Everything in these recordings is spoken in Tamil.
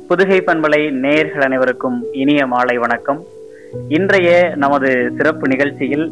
புதுகை பண்பலை நேயர்கள் அனைவருக்கும் இனிய மாலை வணக்கம் இன்றைய நமது சிறப்பு நிகழ்ச்சியில்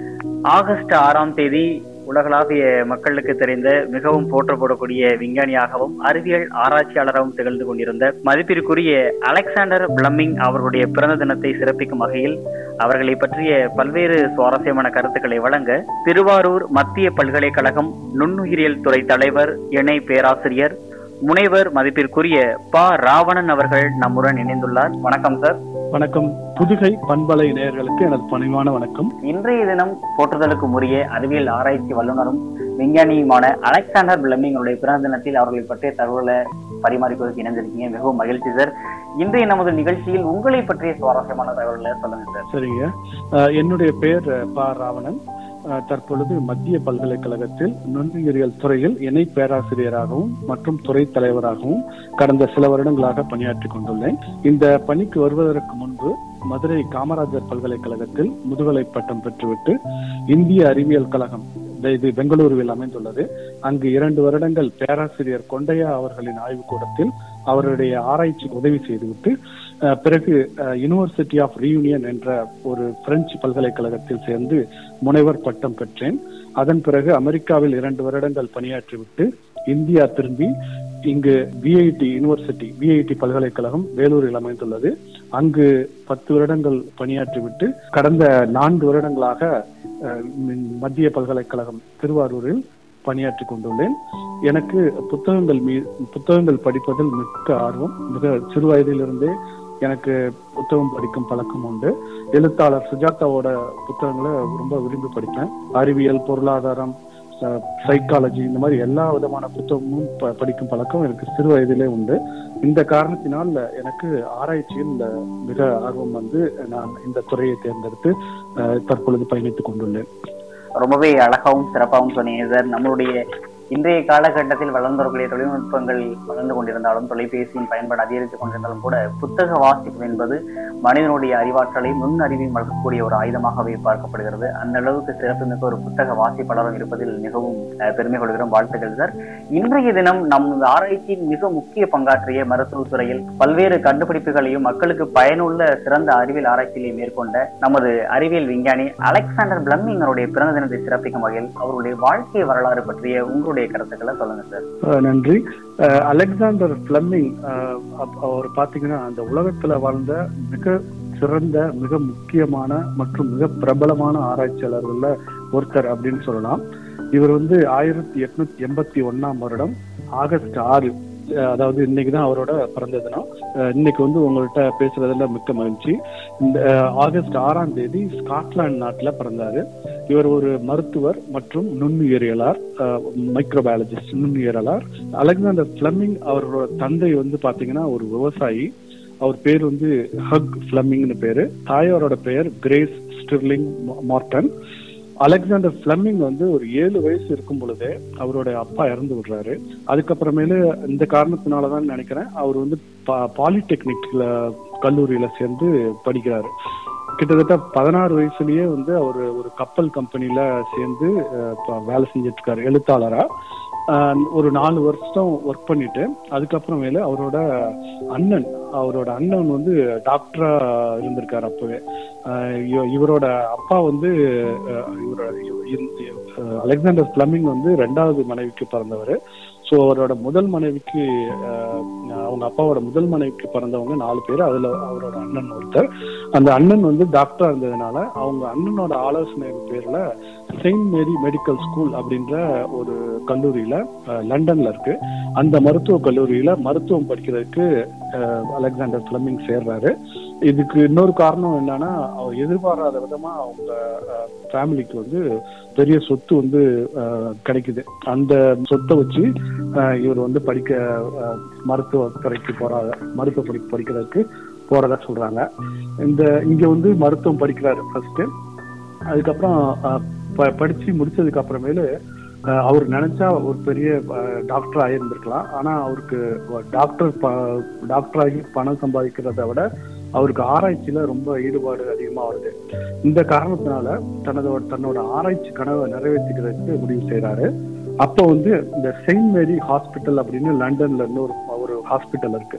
ஆகஸ்ட் ஆறாம் தேதி உலகளாவிய மக்களுக்கு தெரிந்த மிகவும் போற்றப்படக்கூடிய விஞ்ஞானியாகவும் அறிவியல் ஆராய்ச்சியாளராகவும் திகழ்ந்து கொண்டிருந்த மதிப்பிற்குரிய அலெக்சாண்டர் பிளம்மிங் அவர்களுடைய பிறந்த தினத்தை சிறப்பிக்கும் வகையில் அவர்களை பற்றிய பல்வேறு சுவாரஸ்யமான கருத்துக்களை வழங்க திருவாரூர் மத்திய பல்கலைக்கழகம் நுண்ணுயிரியல் துறை தலைவர் இணை பேராசிரியர் முனைவர் மதிப்பிற்குரிய ப ராவணன் அவர்கள் நம்முடன் இணைந்துள்ளார் வணக்கம் சார் வணக்கம் புதுகை பண்பலை நேயர்களுக்கு எனது பணிவான வணக்கம் இன்றைய தினம் போற்றுதலுக்கு உரிய அறிவியல் ஆராய்ச்சி வல்லுநரும் விஞ்ஞானியுமான அலெக்சாண்டர் பிளமிங்களுடைய பிறந்த தினத்தில் அவர்களை பற்றிய தகவலை பரிமாறிக்கொள்வதற்கு இணைந்திருக்கீங்க மிகவும் மகிழ்ச்சி சார் இன்றைய நமது நிகழ்ச்சியில் உங்களை பற்றிய சுவாரஸ்யமான தகவல்களை சொல்லுங்க சார் சரிங்க அஹ், என்னுடைய பெயர் அஹ், ப ராவணன் அஹ், தற்பொழுது மத்திய பல்கலைக்கழகத்தில் நுண்ணுயிரியல் துறையில் இணை பேராசிரியராகவும் மற்றும் துறை தலைவராகவும் கடந்த சில வருடங்களாக பணியாற்றி கொண்டுள்ளேன் இந்த பணிக்கு வருவதற்கு முன்பு மதுரை காமராஜர் பல்கலைக்கழகத்தில் முதுகலை பட்டம் பெற்றுவிட்டு இந்திய அறிவியல் கழகம் இது பெங்களூருவில் அமைந்துள்ளது அங்கு இரண்டு வருடங்கள் பேராசிரியர் கொண்டையா அவர்களின் ஆய்வுக்கூடத்தில் அவருடைய ஆராய்ச்சிக்கு உதவி செய்துவிட்டு அஹ், பிறகு யுனிவர்சிட்டி ஆஃப் ரீயூனியன் என்ற ஒரு பிரெஞ்சு பல்கலைக்கழகத்தில் சேர்ந்து முனைவர் பட்டம் பெற்றேன் அதன் பிறகு அமெரிக்காவில் இரண்டு வருடங்கள் பணியாற்றிவிட்டு இந்தியா திரும்பி இங்கு விஐடி யூனிவர்சிட்டி விஐடி பல்கலைக்கழகம் வேலூரில் அமைந்துள்ளது அங்கு பத்து வருடங்கள் பணியாற்றிவிட்டு கடந்த நான்கு வருடங்களாக அஹ், மின்- மத்திய பல்கலைக்கழகம் திருவாரூரில் பணியாற்றி கொண்டுள்ளேன் எனக்கு புத்தகங்கள் மீ புத்தகங்கள் படிப்பதில் மிக்க ஆர்வம் மிக சிறு வயதிலிருந்தே எனக்கு புத்தகம் படிக்கும் பழக்கம் உண்டு எழுத்தாளர் சுஜாதாவோட புத்தகங்களை ரொம்ப விரும்பி படிப்பேன் அறிவியல் பொருளாதாரம் சைக்காலஜி இந்த மாதிரி எல்லா விதமான புத்தகமும் ப- படிக்கும் பழக்கம் எனக்கு சிறு வயதிலே உண்டு இந்த காரணத்தினால் எனக்கு ஆராய்ச்சியில் மிக ஆர்வம் வந்து நான் இந்த துறையை தேர்ந்தெடுத்து அஹ், தற்பொழுது பயணித்துக் கொண்டுள்ளேன் ரொம்பவே அழகாவும் சிறப்பாகவும் சொன்னீங்க சார் நம்மளுடைய இன்றைய காலகட்டத்தில் வளர்ந்தவர்களுடைய தொழில்நுட்பங்கள் வளர்ந்து கொண்டிருந்தாலும் தொலைபேசியின் பயன்பாடு அதிகரித்துக் கொண்டிருந்தாலும் கூட புத்தக வாசிப்பு என்பது மனிதனுடைய அறிவாற்றலை நுண்ணறிவையும் வளர்க்கக்கூடிய ஒரு ஆயுதமாகவே பார்க்கப்படுகிறது அந்த அளவுக்கு சிறப்புமிக்க ஒரு புத்தக வாசிப்பாளரும் இருப்பதில் மிகவும் அஹ், பெருமை கொள்கிறோம் வாழ்த்துக்கள் சார் இன்றைய தினம் நமது ஆராய்ச்சியின் மிக முக்கிய பங்காற்றிய மருத்துவத்துறையில் பல்வேறு கண்டுபிடிப்புகளையும் மக்களுக்கு பயனுள்ள சிறந்த அறிவியல் ஆராய்ச்சியை மேற்கொண்ட நமது அறிவியல் விஞ்ஞானி அலெக்சாண்டர் பிளம்மிங்கருடைய பிறந்த தினத்தை சிறப்பிக்கும் வகையில் அவருடைய வாழ்க்கை வரலாறு பற்றிய உங்களுடைய கருத்துக்களை சொல்லுங்க சார் அஹ் நன்றி அஹ் அலெக்சாண்டர் பிளம்மிங் அஹ் அப்- அவர் பாத்தீங்கன்னா அந்த உலகத்துல வாழ்ந்த மிக சிறந்த மிக முக்கியமான மற்றும் மிக பிரபலமான ஆராய்ச்சியாளர்கள்ல ஒருத்தர் அப்படின்னு சொல்லலாம் இவர் வந்து ஆயிரத்தி எட்நூத்தி எண்பத்தி ஒன்னாம் வருடம் ஆகஸ்ட் ஆறு அஹ் அதாவது இன்னைக்கு தான் அவரோட பிறந்த தினம் அஹ் இன்னைக்கு வந்து உங்கள்கிட்ட பேசுறதுல மிக்க மகிழ்ச்சி இந்த அஹ், ஆகஸ்ட் ஆறாம் தேதி ஸ்காட்லாந்து நாட்டுல பிறந்தாரு இவர் ஒரு மருத்துவர் மற்றும் நுண்ணுயிரியலார் மைக்ரோபயாலஜிஸ்ட் நுண்ணுயிரியலார் அலெக்சாண்டர் பிளமிங் அவரோட தந்தை வந்து பாத்தீங்கன்னா ஒரு விவசாயி அவர் பேர் வந்து ஹக் பிளமிங்னு பேரு தாயாரோட பெயர் Grace Stirling Morton Alexander Fleming வந்து ஒரு ஏழு வயசு இருக்கும் பொழுதே அவரோட அப்பா இறந்து விடுறாரு அதுக்கப்புறமேலு இந்த காரணத்தினாலதான் நினைக்கிறேன் அவர் வந்து பாலிடெக்னிக்ல கல்லூரியில சேர்ந்து படிக்கிறாரு கிட்டத்தட்ட பதினாறு வயசுலயே வந்து அவர் ஒரு கப்பல் கம்பெனில சேர்ந்து அஹ், ப- வேலை செஞ்சுட்டு இருக்காரு எழுத்தாளரா அஹ், ஒரு நாலு வருஷம் ஒர்க் பண்ணிட்டு அதுக்கப்புறமேலு அவரோட அண்ணன் அவரோட அண்ணன் வந்து டாக்டரா இருந்திருக்காரு அப்பவே அஹ், இவ- இவரோட அப்பா வந்து அஹ், இவரோட இவ- இந்த- அஹ், அலெக்சாண்டர் பிளமிங் வந்து ரெண்டாவது மனைவிக்கு பிறந்தவர் ஸோ அவரோட முதல் மனைவிக்கு அஹ், அவங்க அப்பாவோட முதல் மனைவிக்கு பிறந்தவங்க நாலு பேர் அதுல அவரோட அண்ணன் ஒருத்தர் அந்த அண்ணன் வந்து டாக்டரா இருந்ததுனால அவங்க அண்ணனோட ஆலோசனை பேர்ல செயின்ட் மேரி மெடிக்கல் ஸ்கூல் அப்படின்ற ஒரு கல்லூரியில அஹ், லண்டன்ல இருக்கு அந்த மருத்துவ கல்லூரியில மருத்துவம் படிக்கிறதுக்கு அஹ், அலெக்சாண்டர் பிளமிங் சேர்றாரு இதுக்கு இன்னொரு காரணம் என்னன்னா அவர் எதிர்பாராத விதமா அவங்க ஃபேமிலிக்கு வந்து பெரிய சொத்து வந்து அஹ், கிடைக்குது அந்த சொத்தை வச்சு அஹ், இவர் வந்து படிக்க அஹ், மருத்துவ துறைக்கு போறாங்க மருத்துவ படிப்பு படிக்கிறதுக்கு போறதா சொல்றாங்க இந்த இங்க வந்து மருத்துவம் படிக்கிறாரு ஃபர்ஸ்ட் அதுக்கப்புறம் அஹ், ப- படிச்சு முடிச்சதுக்கு அப்புறமேலு அஹ், அவர் நினைச்சா ஒரு பெரிய டாக்டர் ஆகியிருந்திருக்கலாம் ஆனா அவருக்கு டாக்டர் டாக்டர் ஆகி பணம் சம்பாதிக்கிறத விட அவருக்கு ஆராய்ச்சியில ரொம்ப ஈடுபாடு அதிகமா வருது இந்த காரணத்தினால தனதோட தன்னோட ஆராய்ச்சி கனவை நிறைவேற்றிக்கிறதுக்கு முடிவு செய்யறாரு அப்போ வந்து இந்த செயின்ட் மேரி ஹாஸ்பிட்டல் அப்படின்னு லண்டன்ல இன்னொரு ஒரு ஹாஸ்பிட்டல் இருக்கு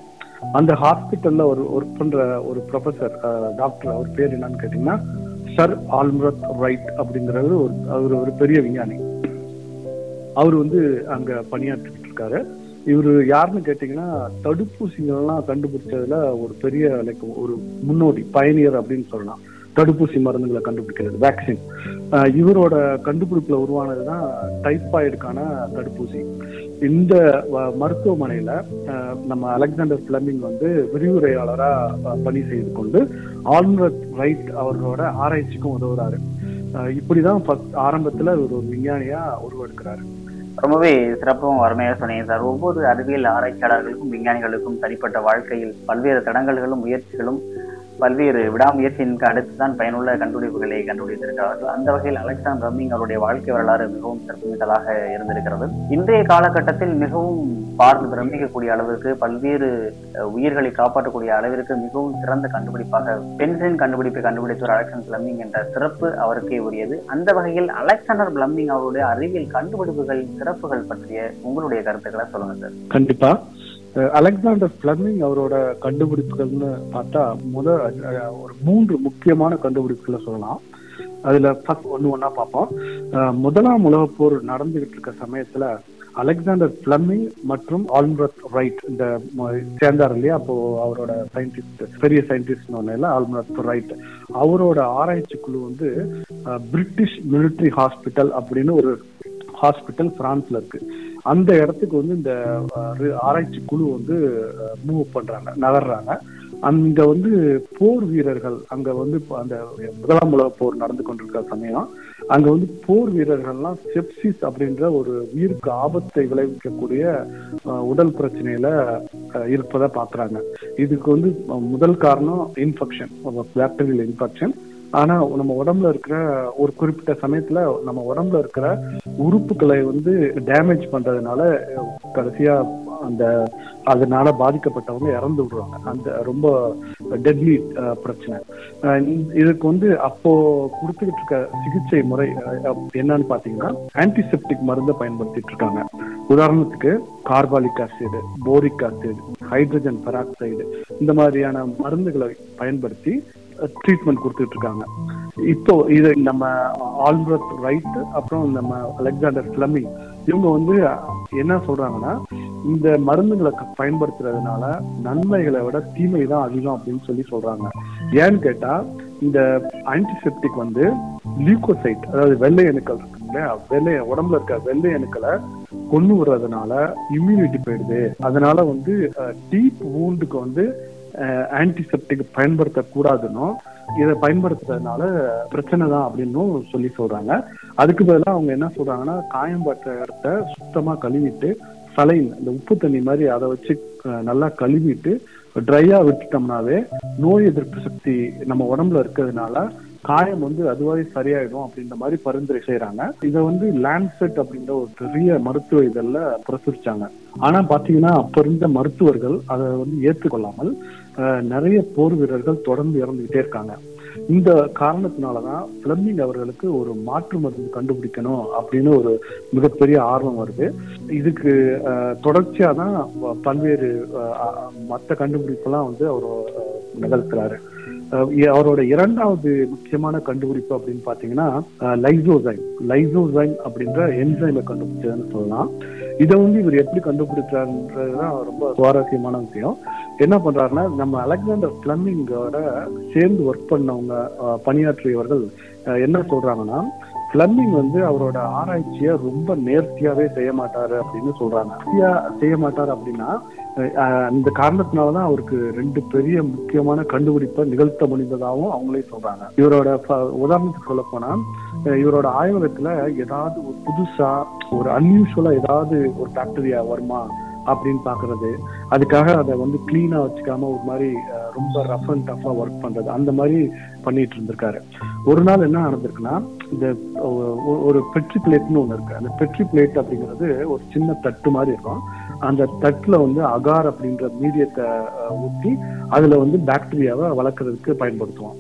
அந்த ஹாஸ்பிட்டல்ல ஒரு ஒர்க் பண்ற ஒரு ப்ரொஃபசர் டாக்டர் அவர் பேர் என்னன்னு கேட்டீங்கன்னா சர் ஆல்ம்ரத் ரைட் அப்படிங்கிறது ஒரு அவர் ஒரு பெரிய விஞ்ஞானி அவர் வந்து அங்க பணியாற்றிட்டு இருக்காரு இவர் யாருன்னு கேட்டீங்கன்னா தடுப்பூசிகள்லாம் கண்டுபிடிச்சதுல ஒரு பெரிய லைக் ஒரு முன்னோடி பயணியர் அப்படின்னு சொல்லலாம் தடுப்பூசி மருந்துகளை கண்டுபிடிக்கிறது வேக்சின் இவரோட கண்டுபிடிப்புல உருவானதுதான் டைப்பாய்டுக்கான தடுப்பூசி இந்த வ- மருத்துவமனையில அஹ், நம்ம அலெக்சாண்டர் பிளமிங் வந்து விரிவுரையாளரா அஹ், பணி செய்து கொண்டு ஆல்மரத் ரைட் அவர்களோட ஆராய்ச்சிக்கும் உதவுறாரு அஹ், இப்படிதான் first ஆரம்பத்துல இவர் ஒரு விஞ்ஞானியா உருவெடுக்கிறாரு ரொம்பவே சிறப்பும் அருமையாக சொன்னீங்க சார் ஒவ்வொரு அறிவியல் ஆராய்ச்சியாளர்களுக்கும் விஞ்ஞானிகளுக்கும் தனிப்பட்ட வாழ்க்கையில் பல்வேறு தடங்கல்களும் முயற்சிகளும் பல்வேறு விடாமுயற்சியின் அடுத்து தான் பயனுள்ள கண்டுபிடிப்புகளை கண்டுபிடித்திருக்கிறார்கள் அந்த வகையில் அலெக்சாண்டர் ரம்மிங் அவருடைய வாழ்க்கை வரலாறு மிகவும் சிறப்புமிக்கதாக இருந்திருக்கிறது இன்றைய காலகட்டத்தில் மிகவும் பார்த்து பிரமிக்கக்கூடிய அளவிற்கு பல்வேறு அஹ், உயிர்களை காப்பாற்றக்கூடிய அளவிற்கு மிகவும் சிறந்த கண்டுபிடிப்பாக பென்சிலின் கண்டுபிடிப்பை கண்டுபிடித்தவர் அலெக்சாண்டர் பிளம்மிங் என்ற சிறப்பு அவருக்கே உரியது அந்த வகையில் அலெக்சாண்டர் பிளம்மிங் அவருடைய அறிவியல் கண்டுபிடிப்புகள் சிறப்புகள் பற்றிய உங்களுடைய கருத்துக்களை சொல்லுங்க சார் கண்டிப்பா அஹ் அலெக்சாண்டர் பிளமிங் அவரோட கண்டுபிடிப்புகள்னு பார்த்தா முத அஹ் ஒரு மூன்று முக்கியமான கண்டுபிடிப்புகளை சொல்லலாம் அதுல ஃபர்ஸ்ட் ஒண்ணு ஒண்ணா பார்ப்போம் அஹ் முதலாம் உலகப் போர் நடந்துகிட்டு இருக்க சமயத்துல அலெக்சாண்டர் பிளமிங் மற்றும் ஆல்மரத் ரைட் இந்த ம- சேர்ந்தார் இல்லையா அப்போ அவரோட சயின்டிஸ்ட் பெரிய சயின்டிஸ்ட் ஒன்றும் ஆல்மரத் ரைட் அவரோட ஆராய்ச்சி குழு வந்து அஹ், பிரிட்டிஷ் மிலிட்டரி ஹாஸ்பிட்டல் அப்படின்னு ஒரு ஹாஸ்பிட்டல் பிரான்ஸ்ல இருக்கு அந்த இடத்துக்கு வந்து இந்த அஹ், ரி- ஆராய்ச்சி குழு வந்து மூவ் பண்றாங்க நகர்றாங்க அங்க வந்து போர் வீரர்கள் அங்க வந்து இப்ப அந்த முதலாம் உலக போர் நடந்து கொண்டிருக்கிற சமயம் அங்க வந்து போர் வீரர்கள்லாம் செப்சிஸ் அப்படின்ற ஒரு உயிருக்கு ஆபத்தை விளைவிக்கக்கூடிய அஹ், உடல் பிரச்சனையில அஹ், இருப்பதை பாக்குறாங்க இதுக்கு வந்து அஹ், முதல் காரணம் இன்ஃபெக்ஷன் பாக்டீரியல் இன்ஃபெக்ஷன் ஆனா நம்ம உடம்புல இருக்கிற ஒரு குறிப்பிட்ட சமயத்துல நம்ம உடம்புல இருக்கிற உறுப்புகளை வந்து டேமேஜ் பண்றதுனால அஹ், கடைசியா அந்த அதனால பாதிக்கப்பட்டவங்க இறந்து விடுறாங்க அந்த ரொம்ப டெட்லி பிரச்சனை அஹ் இந்த- இதுக்கு வந்து அப்போ கொடுத்துக்கிட்டு இருக்க சிகிச்சை முறை அஹ், என்னன்னு பாத்தீங்கன்னா ஆன்டிசெப்டிக் மருந்தை பயன்படுத்திட்டு இருக்காங்க உதாரணத்துக்கு carbolic acid boric acid hydrogen peroxide இந்த மாதிரியான மருந்துகளை பயன்படுத்தி ட்ரீட்மெண்ட் கொடுத்துட்டு இருக்காங்க இப்போ இது நம்ம ஆல்பர்ட் ரைட் அப்புறம் நம்ம அலெக்சாண்டர் பிளமிங் இவங்க வந்து என்ன சொல்றாங்கன்னா இந்த மருந்துகளை க- பயன்படுத்துறதுனால நன்மைகளை விட தீமை தான் அதிகம் அப்படின்னு சொல்லி சொல்றாங்க ஏன்னு கேட்டா இந்த ஆன்டிசெப்டிக் வந்து லியூகோசைட் அதாவது வெள்ளை அணுக்கள் இருக்கு இல்லையா வெள்ளை உடம்புல இருக்க வெள்ளை அணுக்களை கொண்டு வர்றதுனால இம்யூனிட்டி போயிடுது அதனால வந்து டீப் வூண்டுக்கு வந்து ஆன்டிசெப்டிக் பயன்படுத்தக்கூடாதுன்னும் இதை பயன்படுத்துறதுனால பிரச்சனை தான் அப்படின்னும் சொல்லி சொல்றாங்க அதுக்கு பதிலாக அவங்க என்ன சொல்றாங்கன்னா காயம்பட்ட இடத்த சுத்தமா கழுவிட்டு சலைன் இந்த உப்பு தண்ணி மாதிரி அதை வச்சு அஹ், நல்லா கழுவிட்டு ட்ரையா விட்டுட்டோம்னாவே நோய் எதிர்ப்பு சக்தி நம்ம உடம்புல இருக்கிறதுனால காயம் வந்து அதுவாகவே சரியாயிடும் அப்படின்ற மாதிரி பரிந்துரை செய்யறாங்க இதை வந்து லேண்ட்செட் அப்படின்ற ஒரு பெரிய மருத்துவ இதழ்ல பிரசுரிச்சாங்க ஆனா பாத்தீங்கன்னா அப்ப இருந்த மருத்துவர்கள் அதை வந்து ஏற்றுக்கொள்ளாமல் அஹ், நிறைய போர் வீரர்கள் தொடர்ந்து இறந்துகிட்டே இருக்காங்க இந்த காரணத்தினாலதான் பிளம்பிங் அவர்களுக்கு ஒரு மாற்று மருந்து கண்டுபிடிக்கணும் அப்படின்னு ஒரு மிகப்பெரிய ஆர்வம் வருது இதுக்கு அஹ், தொடர்ச்சியா தான் ப- பல்வேறு அஹ், மற்ற கண்டுபிடிப்பெல்லாம் வந்து அவர் அஹ், நிகழ்த்துறாரு அஹ், இ- அவரோட இரண்டாவது முக்கியமான கண்டுபிடிப்பு அப்படின்னு பாத்தீங்கன்னா லைசோசைம் லைசோசைம் அப்படின்ற என்சைமை கண்டுபிடிச்சதுன்னு சொல்லலாம் இதை வந்து இவர் எப்படி கண்டுபிடிச்சாருன்றதுதான் ரொம்ப சுவாரஸ்யமான விஷயம் என்ன பண்றாருன்னா நம்ம அலெக்சாண்டர் பிளமிங்கோட சேர்ந்து ஒர்க் பண்ணவங்க அஹ், பணியாற்றியவர்கள் அஹ், என்ன சொல்றாங்கன்னா பிளம்பிங் வந்து அவரோட ஆராய்ச்சியை ரொம்ப நேர்த்தியாவே செய்ய மாட்டாரு அப்படின்னு சொல்றாங்க நேர்த்தியா செய்ய மாட்டாரு அப்படின்னா அஹ், இந்த காரணத்தினாலதான் அவருக்கு ரெண்டு பெரிய முக்கியமான கண்டுபிடிப்பை நிகழ்த்த முடிந்ததாகவும் அவங்களே சொல்றாங்க இவரோட ப- உதாரணத்துக்கு சொல்ல போனா அஹ், இவரோட ஆய்வகத்துல ஏதாவது ஒரு புதுசா ஒரு அன்யூஷுவலா ஏதாவது ஒரு பாக்டீரியா வருமா அப்படின்னு பாக்குறது அதுக்காக அதை வந்து கிளீனா வச்சுக்காம ஒரு மாதிரி அஹ், ரொம்ப ரஃப் அண்ட் டஃபா ஒர்க் பண்றது அந்த மாதிரி பண்ணிட்டு இருந்திருக்காரு ஒரு நாள் என்ன நடந்திருக்குன்னா இந்த ஒ- ஒ- ஒரு பெட்ரி பிளேட்னு ஒண்ணு இருக்கு அந்த பெட்ரி பிளேட் அப்படிங்கிறது ஒரு சின்ன தட்டு மாதிரி இருக்கும் அந்த தட்டுல வந்து அகார் அப்படின்ற மீடியத்தை அஹ், ஊத்தி அதுல வந்து பாக்டீரியாவை வளர்க்கறதுக்கு பயன்படுத்துவோம்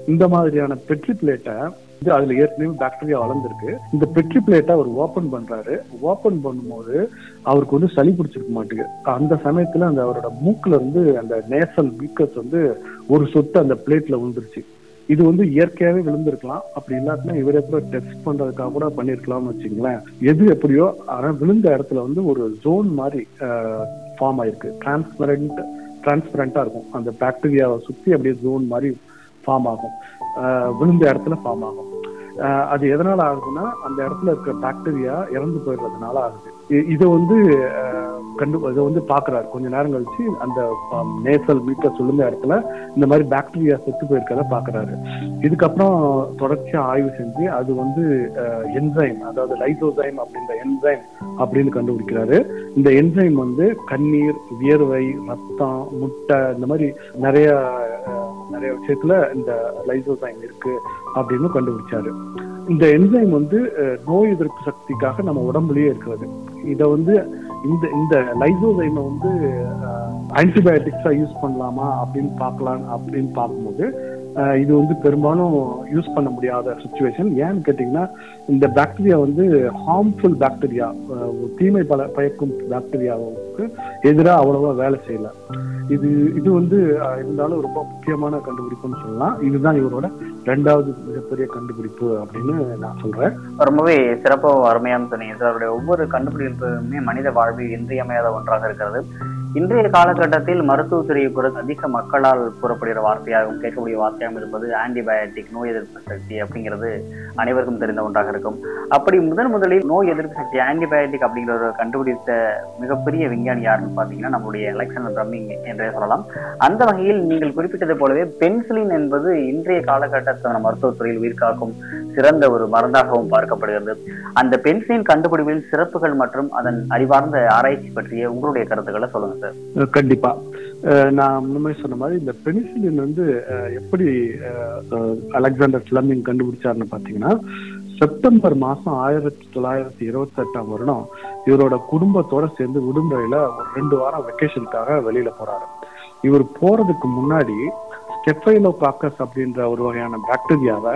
இந்த மாதிரியான பெட்ரி பிளேட்டை இது அதுல ஏற்கனவே பாக்டீரியா வளர்ந்துருக்கு இந்த பெட்ரி பிளேட்டை அவர் ஓபன் பண்றாரு ஓபன் பண்ணும்போது அவருக்கு வந்து சளி பிடிச்சிருக்க மாட்டேங்குது அந்த சமயத்துல அந்த அவரோட மூக்குல இருந்து அந்த நேசல் மீக்கஸ் வந்து ஒரு சொட்டு அந்த பிளேட்ல விழுந்துருச்சு இது வந்து இயற்கையாவே விழுந்திருக்கலாம் அப்படி இல்லாட்டினா இவர் எப்போ டெஸ்ட் பண்றதுக்காக கூட பண்ணிருக்கலாம்னு வச்சுங்களேன் எது எப்படியோ ஆனா விழுந்த இடத்துல வந்து ஒரு ஜோன் மாதிரி ஃபார்ம் ஆயிருக்கு டிரான்ஸ்பரண்ட் டிரான்ஸ்பரண்டா இருக்கும் அந்த பாக்டீரியாவை சுத்தி அப்படியே ஜோன் மாதிரி ஃபார்ம் ஆகும் ஆஹ் விழுந்த இடத்துல ஃபார்ம் ஆகும் ஆஹ் அது எதனால ஆகுதுன்னா அந்த இடத்துல இருக்க பாக்டீரியா இறந்து போயிடுறதுனால ஆகுது இ- இதை வந்து ஆஹ் கண்டு இதை வந்து பாக்குறாரு கொஞ்ச நேரம் கழிச்சு அந்த நேசல் மீட்டர் சொல்லுங்க இடத்துல இந்த மாதிரி பாக்டீரியா செத்து போயிருக்கத பாக்குறாரு இதுக்கப்புறம் தொடர்ச்சியா ஆய்வு செஞ்சு அது வந்து என்சைம் அதாவது லைசோசைம் அப்படின்ற என்சைம் அப்படின்னு கண்டுபிடிக்கிறாரு இந்த என்சைம் வந்து கண்ணீர் வியர்வை ரத்தம் முட்டை இந்த மாதிரி நிறைய அஹ், நிறைய விஷயத்துல இந்த லைசோசைம் இருக்கு அப்படின்னு கண்டுபிடிச்சாரு இந்த என்சைம் வந்து அஹ், நோய் எதிர்ப்பு சக்திக்காக நம்ம உடம்புலயே இருக்கிறது இத வந்து இந்த இந்த லைசோசைமை வந்து ஆன்டிபயோட்டிக்ஸா யூஸ் பண்ணலாமா அப்படின்னு பார்க்கலாம் அப்படின்னு பார்க்கும்போது அஹ், இது வந்து பெரும்பாலும் யூஸ் பண்ண முடியாத சுச்சுவேஷன் ஏன்னு கேட்டீங்கன்னா இந்த பாக்டீரியா வந்து ஹார்ம்ஃபுல் பாக்டீரியா தீமை பல பயக்கும் பாக்டீரியாவுக்கு எதிராக அவ்வளவா வேலை செய்யல இது இது வந்து அஹ், இருந்தாலும் ரொம்ப முக்கியமான கண்டுபிடிப்புன்னு சொல்லலாம் இதுதான் இவரோட ரெண்டாவது மிகப்பெரிய கண்டுபிடிப்பு அப்படின்னு நான் சொல்றேன் ரொம்பவே சிறப்பாக அருமையான சொன்னீங்க சார் அவருடைய ஒவ்வொரு கண்டுபிடிப்புமே மனித வாழ்வில் இன்றியமையாத ஒன்றாக இருக்கிறது இன்றைய காலகட்டத்தில் மருத்துவத்துறையை பொறுத்து அதிக மக்களால் கூறப்படுகிற வார்த்தையாகவும் கேட்கக்கூடிய வார்த்தையாகவும் இருப்பது ஆன்டிபயோட்டிக் நோய் எதிர்ப்பு சக்தி அப்படிங்கிறது அனைவருக்கும் தெரிந்த ஒன்றாக இருக்கும் அப்படி முதன் முதலில் நோய் எதிர்ப்பு சக்தி ஆன்டிபயோட்டிக் அப்படிங்கிற ஒரு கண்டுபிடித்த மிகப்பெரிய விஞ்ஞானி யாருன்னு பார்த்தீங்கன்னா நம்முடைய அலெக்சாண்டர் பிரம்மிங் என்றே சொல்லலாம் அந்த வகையில் நீங்கள் குறிப்பிட்டது போலவே பென்சிலின் என்பது இன்றைய காலகட்டத்தில் மருத்துவத்துறையில் உயிர் காக்கும் சிறந்த ஒரு மருந்தாகவும் பார்க்கப்படுகிறது அந்த பென்சிலின் கண்டுபிடிப்பில் சிறப்புகள் மற்றும் அதன் அறிவார்ந்த ஆராய்ச்சி பற்றிய உங்களுடைய கருத்துக்களை சொல்லுங்க சார் அஹ் கண்டிப்பா அஹ் நான் முன்னமே சொன்ன மாதிரி இந்த பெனிசிலின் வந்து அஹ் எப்படி அஹ், அஹ், அலெக்சாண்டர் பிளமிங் கண்டுபிடிச்சாருன்னு பாத்தீங்கன்னா செப்டம்பர் மாசம் ஆயிரத்தி தொள்ளாயிரத்தி இருபத்தி எட்டாம் வருடம் இவரோட குடும்பத்தோட சேர்ந்து விடுமுறையில ஒரு ரெண்டு வாரம் வெக்கேஷனுக்காக வெளியில போறாரு இவர் போறதுக்கு முன்னாடி ஸ்டெஃபைலோகாக்கஸ் அப்படின்ற ஒரு வகையான பாக்டீரியாவை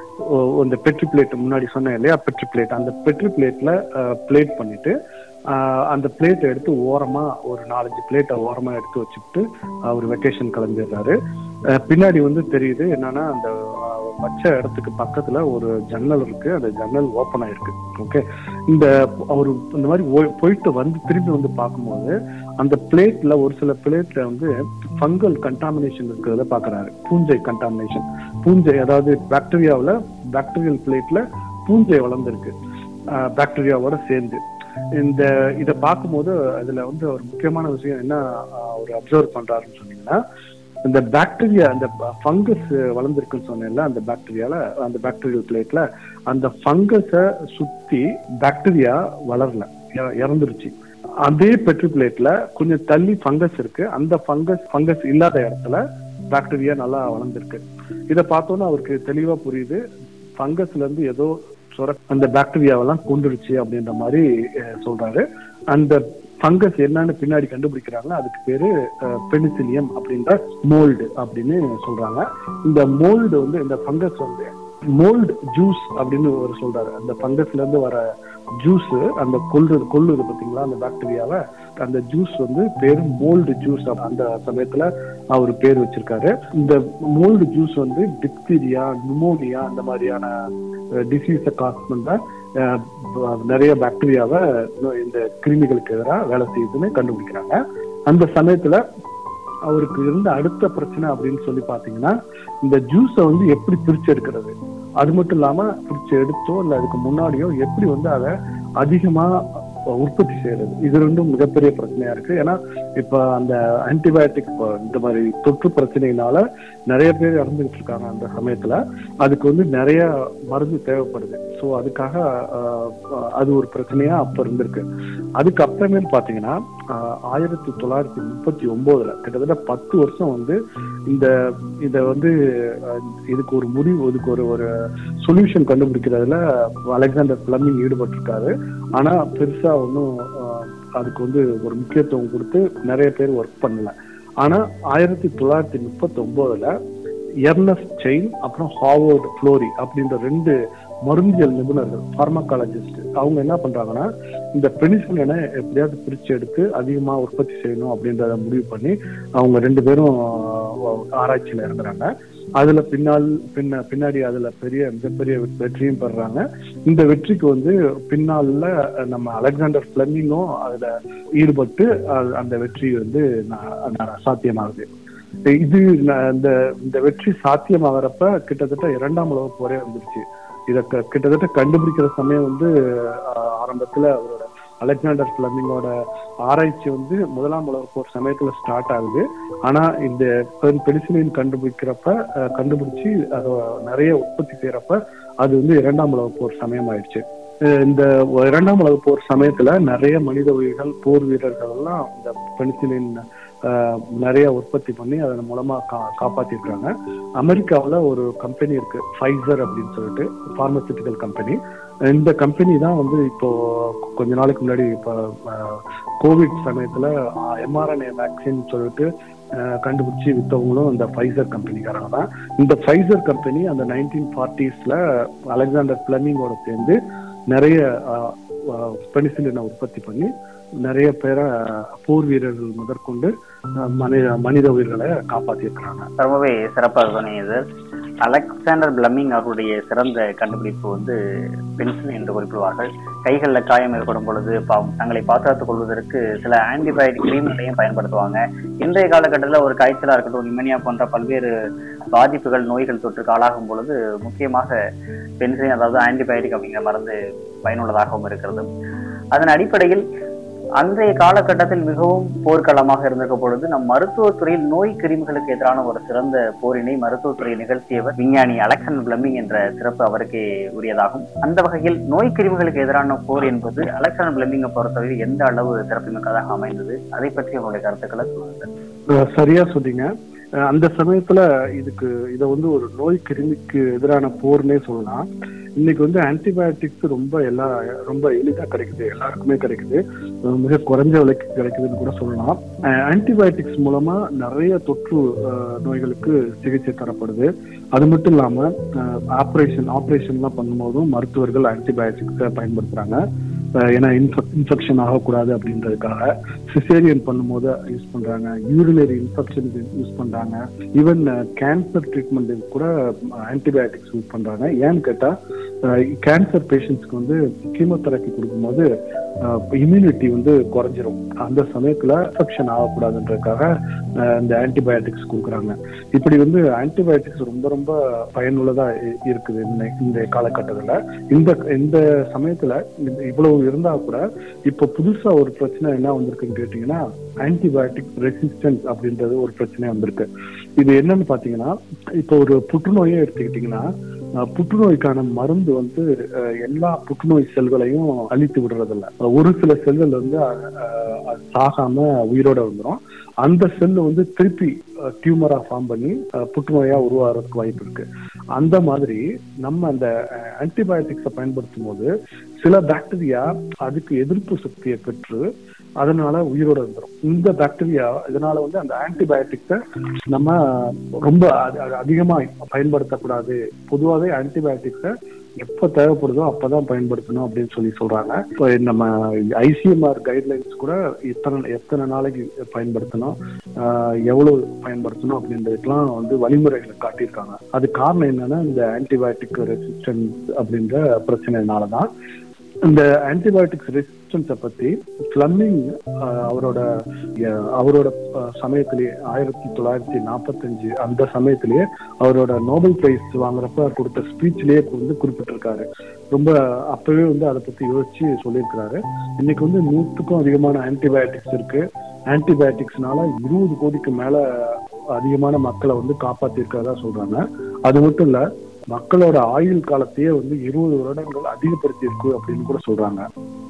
இந்த பெட்ரி பிளேட் முன்னாடி சொன்னேன் இல்லையா பெட்ரி பிளேட் அந்த பெட்ரி பிளேட்ல பிளேட் பண்ணிட்டு ஆஹ் அந்த பிளேட்டை எடுத்து ஓரமா ஒரு நாலஞ்சு பிளேட்டை ஓரமா எடுத்து வச்சுட்டு அவர் வெக்கேஷன் கிளம்பிடுறாரு அஹ் பின்னாடி வந்து தெரியுது என்னன்னா அந்த ஆஹ், வச்ச இடத்துக்கு பக்கத்துல ஒரு ஜன்னல் இருக்கு அந்த ஜன்னல் ஓப்பன் ஆயிருக்கு ஓகே இந்த அவர் இந்த மாதிரி ஓ- போயிட்டு வந்து திரும்பி வந்து பார்க்கும்போது அந்த பிளேட்ல ஒரு சில பிளேட்ல வந்து ஃபங்கல் கண்டாமினேஷன் இருக்கிறத பாக்குறாரு பூஞ்சை கண்டாமினேஷன் பூஞ்சை அதாவது பாக்டீரியாவுல பாக்டீரியல் பிளேட்ல பூஞ்சை வளர்ந்துருக்கு பாக்டீரியாவோட சேர்ந்து இந்த இத பார்க்கும்போது அதுல வந்து ஒரு முக்கியமான விஷயம் என்ன ஆஹ், அவர் அப்சர்வ் பண்றாருன்னு சொன்னீங்கன்னா இந்த பாக்டீரியா அந்த ஃபங்கஸ் வளர்ந்துருக்குன்னு சொன்னேன்ல அந்த பாக்டீரியால அந்த பாக்டீரியல் பிளேட்ல அந்த ஃபங்கஸ சுத்தி பாக்டீரியா வளரல இற- இறந்துருச்சு அதே பெட்ரி பிளேட்ல கொஞ்சம் தள்ளி ஃபங்கஸ் இருக்கு அந்த ஃபங்கஸ் ஃபங்கஸ் இல்லாத இடத்துல பாக்டீரியா நல்லா வளர்ந்துருக்கு இத பார்த்தோன்னா அவருக்கு தெளிவா புரியுது ஃபங்கஸ்ல இருந்து ஏதோ சொர அந்த பாக்டீரியாவெல்லாம் கொண்டுருச்சு அப்படின்ற மாதிரி அஹ், சொல்றாரு அந்த ஃபங்கஸ் என்னன்னு பின்னாடி கண்டுபிடிக்கிறாங்க அதுக்கு பேரு பெனிசிலியம் அப்படின்ற மோல்டு அப்படின்னு சொல்றாங்க இந்த மோல்டு வந்து இந்த ஃபங்கஸ் வந்து மோல்டு ஜூஸ் அப்படின்னு ஒரு சொல்றாரு அந்த ஃபங்கஸ்ல இருந்து வர ஜூஸ் அந்த கொள்ளு கொள்ளுது பாத்தீங்களா அந்த பாக்டீரியாவை அந்த ஜூஸ் வந்து பேரு மோல்டு ஜூஸ் அந்த சமயத்துல அவர் பேர் வச்சிருக்காரு இந்த மோல்டு ஜூஸ் வந்து டிப்தீரியா நிமோனியா அந்த மாதிரியான டிசீஸை காஸ் பண்ற அஹ், ப- நிறைய பாக்டீரியாவை இந்த கிருமிகளுக்கு எதிராக வேலை செய்யுதுன்னு கண்டுபிடிக்கிறாங்க அந்த சமயத்துல அவருக்கு இருந்த அடுத்த பிரச்சனை அப்படின்னு சொல்லி பாத்தீங்கன்னா இந்த ஜூஸை வந்து எப்படி பிரிச்சு எடுக்கிறது அது மட்டும் இல்லாம பிரிச்சு எடுத்தோ இல்ல அதுக்கு முன்னாடியோ எப்படி வந்து அதை அதிகமா உற்பத்தி செய்யறது இது ரெண்டும் மிகப்பெரிய பிரச்சனையா இருக்கு ஏன்னா இப்ப அந்த ஆன்டிபயோட்டிக் இந்த மாதிரி தொற்று பிரச்சனையினால நிறைய பேர் இறந்துகிட்டு இருக்காங்க அந்த சமயத்துல அதுக்கு வந்து நிறைய மருந்து தேவைப்படுது ஸோ அதுக்காக ஆஹ், அது ஒரு பிரச்சனையா அப்ப இருந்திருக்கு அதுக்கு அப்புறமேல் பாத்தீங்கன்னா ஆஹ், ஆயிரத்தி தொள்ளாயிரத்தி முப்பத்தி ஒன்பதுல கிட்டத்தட்ட பத்து வருஷம் வந்து இந்த இத வந்து அஹ், இதுக்கு ஒரு முடிவு இதுக்கு ஒரு ஒரு சொல்யூஷன் கண்டுபிடிக்கிறதுல அலெக்சாண்டர் பிளமிங் ஈடுபட்டிருக்காரு ஆனா பெருசா ஒன்றும் அதுக்கு வந்து ஒரு முக்கியத்துவம் கொடுத்து நிறைய பேர் ஒர்க் பண்ணல ஆனா ஆயிரத்தி தொள்ளாயிரத்தி முப்பத்தி ஒன்பதுல எர்னஸ்ட் செயின் அப்புறம் ஹாவர்ட் ஃப்ளோரி அப்படின்ற ரெண்டு மருந்தியல் நிபுணர்கள் பார்மகாலஜிஸ்ட் அவங்க என்ன பண்றாங்கன்னா இந்த பெனிசிலினை எப்படியாவது பிரிச்சு எடுத்து அதிகமா உற்பத்தி செய்யணும் அப்படின்றத முடிவு பண்ணி அவங்க ரெண்டு பேரும் ஆராய்ச்சியில இறங்குறாங்க அதுல பின்னால் பின்ன பின்னாடி அதுல பெரிய மிகப்பெரிய வெற்றியும் பெறுறாங்க இந்த வெற்றிக்கு வந்து பின்னால நம்ம அலெக்சாண்டர் பிளமிங்கும் அதுல ஈடுபட்டு அந்த வெற்றி வந்து சாத்தியமாகுது இது இந்த இந்த வெற்றி சாத்தியமாகறப்ப கிட்டத்தட்ட இரண்டாம் உலக போரே வந்துருச்சு இத கிட்டத்தட்ட கண்டுபிடிக்கிற சமயம் வந்து ஆரம்பத்துல அவரோட அலெக்சாண்டர் பிளமிங்கோட ஆராய்ச்சி வந்து முதலாம் உலக போர் சமயத்துல ஸ்டார்ட் ஆகுது ஆனா இந்த பெனிசிலின் கண்டுபிடிக்கிறப்ப கண்டுபிடிச்சு அதை நிறைய உற்பத்தி செய்யறப்ப அது வந்து இரண்டாம் உலக போர் சமயம் ஆயிடுச்சு இந்த இரண்டாம் உலக போர் சமயத்துல நிறைய மனித உயிர்கள் போர் வீரர்கள் எல்லாம் இந்த பெனிசிலின் நிறைய உற்பத்தி பண்ணி அதன் மூலமா கா காப்பாத்திருக்காங்க அமெரிக்காவில் ஒரு கம்பெனி இருக்கு ஃபைசர் அப்படின்னு சொல்லிட்டு பார்மசூட்டிக்கல் கம்பெனி இந்த கம்பெனி தான் வந்து இப்போ கொஞ்ச நாளைக்கு முன்னாடி இப்போ கோவிட் சமயத்துல எம்ஆர்என்ஏ வேக்சின் சொல்லிட்டு கண்டுபிடிச்சி வித்தவங்களும் இந்த ஃபைசர் கம்பெனிக்காரங்க தான் இந்த ஃபைசர் கம்பெனி அந்த நைன்டீன் ஃபார்ட்டிஸ்ல அலெக்சாண்டர் பிளமிங்கோட சேர்ந்து நிறைய பெனிசிலினை உற்பத்தி பண்ணி நிறைய பேரை போர் வீரர்கள் முதற்கொண்டு மனித மனித உயிர்களை காப்பாற்றியிருக்கிறாங்க ரொம்பவே சிறப்பாக சொன்னீங்க அலெக்சாண்டர் பிளமிங் அவருடைய சிறந்த கண்டுபிடிப்பு வந்து பென்சில் என்று குறிப்பிடுவார்கள் கைகளில் காயம் ஏற்படும் பொழுது தங்களை பாதுகாத்துக் கொள்வதற்கு சில ஆன்டிபயோட்டிக் கிரீம்களையும் பயன்படுத்துவாங்க இன்றைய காலகட்டத்தில் ஒரு காய்ச்சலாக இருக்கட்டும் நிமோனியா போன்ற பல்வேறு பாதிப்புகள் நோய்கள் தொற்றுக்கு ஆளாகும் பொழுது முக்கியமாக பென்சிலின் அதாவது ஆன்டிபயோட்டிக் அப்படிங்கிற மருந்து பயனுள்ளதாகவும் இருக்கிறது அதன் அடிப்படையில் அன்றைய காலகட்டத்தில் மிகவும் போர்க்களமாக இருந்திருக்க பொழுது நம் மருத்துவத்துறையில் நோய் கிருமிகளுக்கு எதிரான ஒரு சிறந்த போரினை மருத்துவத்துறையை நிகழ்த்தியவர் விஞ்ஞானி அலெக்சாண்டர் பிளமிங் என்ற சிறப்பு அவருக்கே உரியதாகும் அந்த வகையில் நோய் கிருமிகளுக்கு எதிரான போர் என்பது அலெக்சாண்டர் பிளமிங்கை பொறுத்தவரையில் எந்த அளவு சிறப்புமிக்கதாக அமைந்தது அதை பற்றி உங்களுடைய கருத்துக்களை சொல்லுங்கள் சரியா சொன்னீங்க அந்த சமயத்துல இதுக்கு இதை வந்து ஒரு நோய் கிருமிக்கு எதிரான போர்னே சொல்லலாம் இன்னைக்கு வந்து ஆன்டிபயோட்டிக்ஸ் ரொம்ப எல்லா ரொம்ப எளிதா கிடைக்குது எல்லாருக்குமே கிடைக்குது மிக குறைஞ்ச விலைக்கு கிடைக்குதுன்னு கூட சொல்லலாம் ஆன்டிபயோட்டிக்ஸ் மூலமா நிறைய தொற்று நோய்களுக்கு சிகிச்சை தரப்படுது அது மட்டும் இல்லாம ஆப்ரேஷன் ஆப்ரேஷன்லாம் பண்ணும்போதும் மருத்துவர்கள் ஆன்டிபயோட்டிக்ஸை பயன்படுத்துறாங்க ஏன்னா இன்ஃபெக்ஷன் ஆகக்கூடாது அப்படின்றதுக்காக சிசேரியன் பண்ணும்போது யூஸ் பண்றாங்க யூரினரி இன்ஃபெக்ஷன் யூஸ் பண்றாங்க ஈவன் கேன்சர் ட்ரீட்மெண்ட் கூட ஆன்டிபயோட்டிக்ஸ் யூஸ் பண்றாங்க ஏன்னு கேட்டா கேன்சர் பேஷண்ட்ஸ்க்கு வந்து கீமோதெரப்பி கொடுக்கும்போது இம்யூனிட்டி வந்து குறைஞ்சிரும் அந்த சமயத்துல இன்ஃபெக்ஷன் ஆகக்கூடாதுன்றதுக்காக இந்த ஆன்டிபயோட்டிக்ஸ் கொடுக்குறாங்க இப்படி வந்து ஆன்டிபயோட்டிக்ஸ் ரொம்ப ரொம்ப பயனுள்ளதா இருக்குது இந்த இந்த காலகட்டத்துல இந்த இந்த சமயத்துல இவ்வளவு இருந்தா கூட இப்ப புதுசா ஒரு பிரச்சனை என்ன வந்திருக்குன்னு கேட்டீங்கன்னா ஆன்டிபயோட்டிக் ரெசிஸ்டன்ஸ் அப்படின்றது ஒரு பிரச்சனை வந்திருக்கு இது என்னன்னு பாத்தீங்கன்னா இப்போ ஒரு புற்றுநோயே எடுத்துக்கிட்டீங்கன்னா புற்றுநோய்க்கான மருந்து வந்து எல்லா புற்றுநோய் செல்களையும் அழித்து விடுறதில்ல ஒரு சில செல்கள் வந்து சாகாம உயிரோட வந்துடும் அந்த செல் வந்து திருப்பி டியூமரா ஃபார்ம் பண்ணி புற்றுநோயா உருவாகிறதுக்கு வாய்ப்பு இருக்கு அந்த மாதிரி நம்ம அந்த ஆன்டிபயோட்டிக்ஸை பயன்படுத்தும் போது சில பாக்டீரியா அதுக்கு எதிர்ப்பு சக்தியை பெற்று அதனால உயிரோட வந்துடும் இந்த பாக்டீரியா இதனால வந்து அந்த ஆன்டிபயோட்டிக்ஸை நம்ம ரொம்ப அதிகமா பயன்படுத்தக்கூடாது பொதுவாகவே ஆன்டிபயோட்டிக்ஸை எப்ப தேவைப்படுதோ அப்பதான் பயன்படுத்தணும் அப்படின்னு சொல்லி சொல்றாங்க இப்போ நம்ம ஐசிஎம்ஆர் கைட்லைன்ஸ் கூட இத்தனை எத்தனை நாளைக்கு பயன்படுத்தணும் எவ்வளவு பயன்படுத்தணும் அப்படின்றதுக்கெல்லாம் வந்து வழிமுறைகளை காட்டியிருக்காங்க அது காரணம் என்னன்னா இந்த ஆன்டிபயோட்டிக் ரெசிஸ்டன்ஸ் அப்படின்ற பிரச்சனைனாலதான் இந்த ஆன்டிபயோட்டிக்ஸ் ரெசிஸ்டன்ஸை பத்தி பிளம்மிங் அவரோட அவரோட சமயத்திலேயே ஆயிரத்தி தொள்ளாயிரத்தி நாற்பத்தஞ்சு அந்த சமயத்திலேயே அவரோட நோபல் பிரைஸ் வாங்குறப்ப கொடுத்த ஸ்பீச்லயே வந்து குறிப்பிட்டிருக்காரு ரொம்ப அப்பவே வந்து அதை பத்தி யோசிச்சு சொல்லியிருக்கிறாரு இன்னைக்கு வந்து நூற்றுக்கும் அதிகமான ஆன்டிபயோட்டிக்ஸ் இருக்கு ஆன்டிபயோட்டிக்ஸ்னால இருபது கோடிக்கு மேல அதிகமான மக்களை வந்து காப்பாத்திருக்கிறதா சொல்றாங்க அது மட்டும் இல்ல மக்களோட ஆயுள் காலத்தையே வந்து இருபது வருடங்கள் அதிகப்படுத்தி இருக்கு அப்படின்னு கூட சொல்றாங்க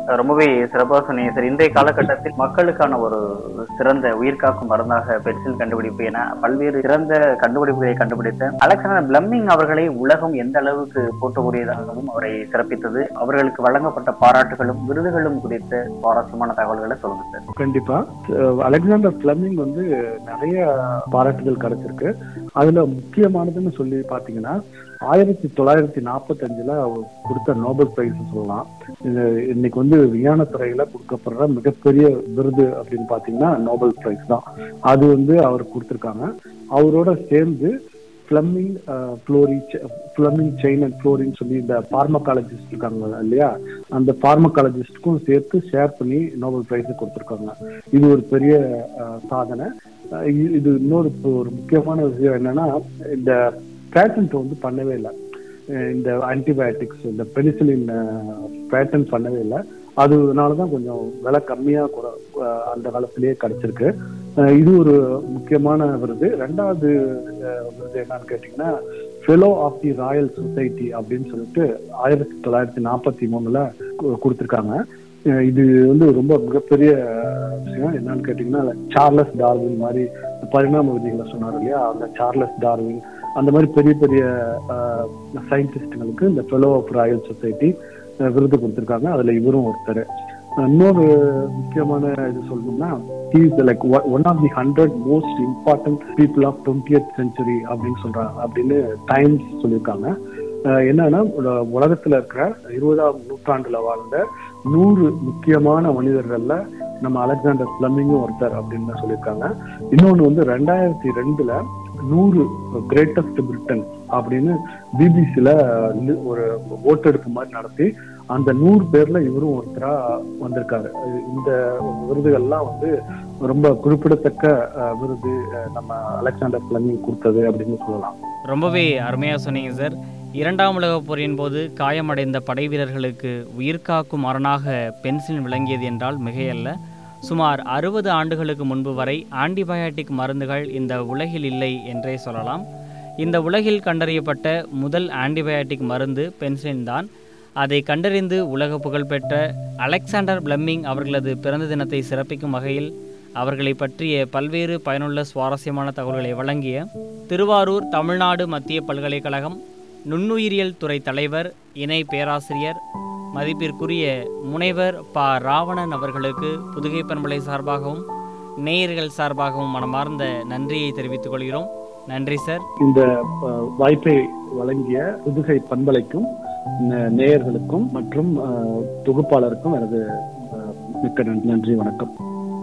அஹ் ரொம்பவே சிறப்பாக சொன்னீங்க சார் இன்றைய காலகட்டத்தில் மக்களுக்கான ஒரு சிறந்த உயிர்காக்கும் மருந்தாக பென்சில் கண்டுபிடிப்பு என பல்வேறு சிறந்த கண்டுபிடிப்புகளை கண்டுபிடித்த அலெக்சாண்டர் பிளம்மிங் அவர்களை உலகம் எந்த அளவுக்கு போற்றக்கூடியதாகவும் அவரை சிறப்பித்தது அவர்களுக்கு வழங்கப்பட்ட பாராட்டுகளும் விருதுகளும் குறித்த சுவாரஸ்யமான தகவல்களை சொல்லுங்க சார் கண்டிப்பா அஹ் அலெக்சாண்டர் பிளமிங் வந்து நிறைய பாராட்டுகள் கிடைச்சிருக்கு அதுல முக்கியமானதுன்னு சொல்லி பாத்தீங்கன்னா ஆயிரத்தி தொள்ளாயிரத்தி நாற்பத்தி அஞ்சுல அவர் கொடுத்த நோபல் பிரைஸ் சொல்லலாம் இது இன்னைக்கு வந்து விஞ்ஞானத்துறையில கொடுக்கப்படுற மிகப்பெரிய விருது அப்படின்னு பாத்தீங்கன்னா நோபல் பிரைஸ் தான் அது வந்து அவர் கொடுத்திருக்காங்க அவரோட சேர்ந்து Fleming Florey Fleming Chain and ஃப்ளோரின்னு சொல்லி இந்த பார்மகாலஜிஸ்ட் இருக்காங்க இல்லையா அந்த பார்மகாலஜிஸ்டுக்கும் சேர்த்து ஷேர் பண்ணி நோபல் பிரைஸ் கொடுத்துருக்காங்க இது ஒரு பெரிய அஹ், சாதனை அஹ், இ- இது இன்னொரு இப்போ ஒரு முக்கியமான விஷயம் என்னன்னா இந்த பேட்டன்ட் வந்து பண்ணவே இல்லை அஹ் இந்த ஆன்டிபயோட்டிக்ஸ் இந்த பெனிசிலின் பேட்டன் பண்ணவே இல்லை அதனால தான் கொஞ்சம் விலை கம்மியா கூட அஹ், அந்த காலத்திலேயே கிடைச்சிருக்கு அஹ் இது ஒரு முக்கியமான விருது ரெண்டாவது அஹ், விருது என்னன்னு கேட்டீங்கன்னா fellow of the Royal Society அப்படின்னு சொல்லிட்டு ஆயிரத்தி தொள்ளாயிரத்தி நாற்பத்தி மூணுல கு- கொடுத்திருக்காங்க அஹ் இது வந்து ரொம்ப மிகப்பெரிய அஹ், விஷயம் என்னன்னு கேட்டீங்கன்னா சார்லஸ் டார்வின் மாதிரி பரிணாம விதிகளை சொன்னார் இல்லையா அந்த சார்லஸ் டார்வின் அந்த மாதிரி பெரிய பெரிய சயின்டிஸ்டுங்களுக்கு இந்த ஃபெலோ ஆஃப் ராயல் சொசைட்டி விருது கொடுத்திருக்காங்க அதுல இவரும் ஒருத்தர் அஹ் இன்னொரு முக்கியமான இது சொல்லணும்னா is like one of the hundred most important people of twentieth century அப்படின்னு சொல்றாங்க அப்படின்னு டைம்ஸ் சொல்லியிருக்காங்க அஹ் என்னன்னா உல- உலகத்துல இருக்கிற இருபதாம் நூற்றாண்டுல வாழ்ந்த நூறு முக்கியமான மனிதர்கள்ல நம்ம அலெக்சாண்டர் பிளமிங்கும் ஒருத்தர் அப்படின்னு சொல்லியிருக்காங்க இன்னொன்னு வந்து ரெண்டாயிரத்தி ரெண்டுல நூறு கிரேட்டஸ்ட் பிரிட்டன் அப்படின்னு பிபிசில ஒரு ஓட்டெடுப்பு மாதிரி நடத்தி அந்த நூறு பேர்ல இவரும் ஒருத்தரா வந்திருக்காரு இந்த விருதுகள்லாம் வந்து ரொம்ப குறிப்பிடத்தக்க அஹ், விருது அஹ், நம்ம அலெக்சாண்டர் பிளமிங் கொடுத்தது அப்படின்னு சொல்லலாம் ரொம்பவே அருமையாக சொன்னீங்க சார் இரண்டாம் உலகப் போரின் போது காயமடைந்த படை வீரர்களுக்கு உயிர்காக்கும் அரணாக பென்சிலின் விளங்கியது என்றால் மிகையல்ல சுமார் அறுபது ஆண்டுகளுக்கு முன்பு வரை ஆன்டிபயாட்டிக் மருந்துகள் இந்த உலகில் இல்லை என்றே சொல்லலாம் இந்த உலகில் கண்டறியப்பட்ட முதல் ஆன்டிபயாட்டிக் மருந்து பென்சிலின் தான் அதை கண்டறிந்து உலக புகழ்பெற்ற அலெக்சாண்டர் பிளம்மிங் அவர்களது பிறந்த தினத்தை சிறப்பிக்கும் வகையில் அவர்களை பற்றிய பல்வேறு பயனுள்ள சுவாரஸ்யமான தகவல்களை வழங்கிய திருவாரூர் தமிழ்நாடு மத்திய பல்கலைக்கழகம் நுண்ணுயிரியல் துறை தலைவர் இணை பேராசிரியர் மதிப்பிற்குரிய முனைவர் ப ராவணன் அவர்களுக்கு புதுகை பண்பலை சார்பாகவும் நேயர்கள் சார்பாகவும் மனமார்ந்த நன்றியை தெரிவித்துக் கொள்கிறோம் நன்றி சார் இந்த அஹ், வாய்ப்பை வழங்கிய புதுகை பண்பலைக்கும் நே- நேயர்களுக்கும் மற்றும் அஹ், தொகுப்பாளருக்கும் எனது அஹ், மிக்க நன்- நன்றி வணக்கம்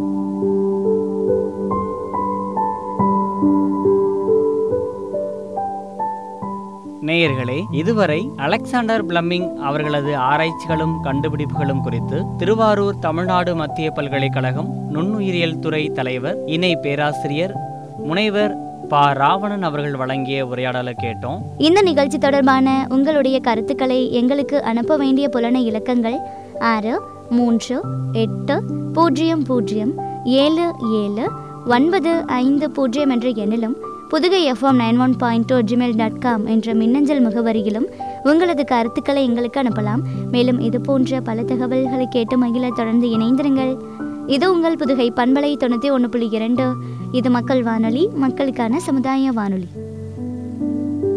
நேயர்களே இதுவரை அலெக்சாண்டர் பிளம்மிங் அவர்களது ஆராய்ச்சிகளும் கண்டுபிடிப்புகளும் குறித்து திருவாரூர் தமிழ்நாடு மத்திய பல்கலைக்கழகம் நுண்ணுயிரியல் துறை தலைவர் இணை பேராசிரியர் முனைவர் ப ராவணன் அவர்கள் வழங்கிய உரையாடலை கேட்டோம் இந்த நிகழ்ச்சி தொடர்பான உங்களுடைய கருத்துக்களை எங்களுக்கு அனுப்ப வேண்டிய புலன இலக்கங்கள் ஆறு மூன்று எட்டு பூஜ்ஜியம் பூஜ்ஜியம் ஏழு ஏழு ஒன்பது ஐந்து பூஜ்ஜியம் என்ற எண்ணிலும் Pudugai FM nine one point two Gmail dot com என்ற மின்னஞ்சல் முகவரியிலும் உங்களது கருத்துக்களை எங்களுக்கு அனுப்பலாம் மேலும் இது போன்ற பல தகவல்களை கேட்டு மகிழ தொடர்ந்து இணைந்திருங்கள் இது உங்கள் புதுகை பண்பலை தொண்ணூற்றி ஒன்று புள்ளி இரண்டு இது மக்கள் வானொலி மக்களுக்கான சமுதாய வானொலி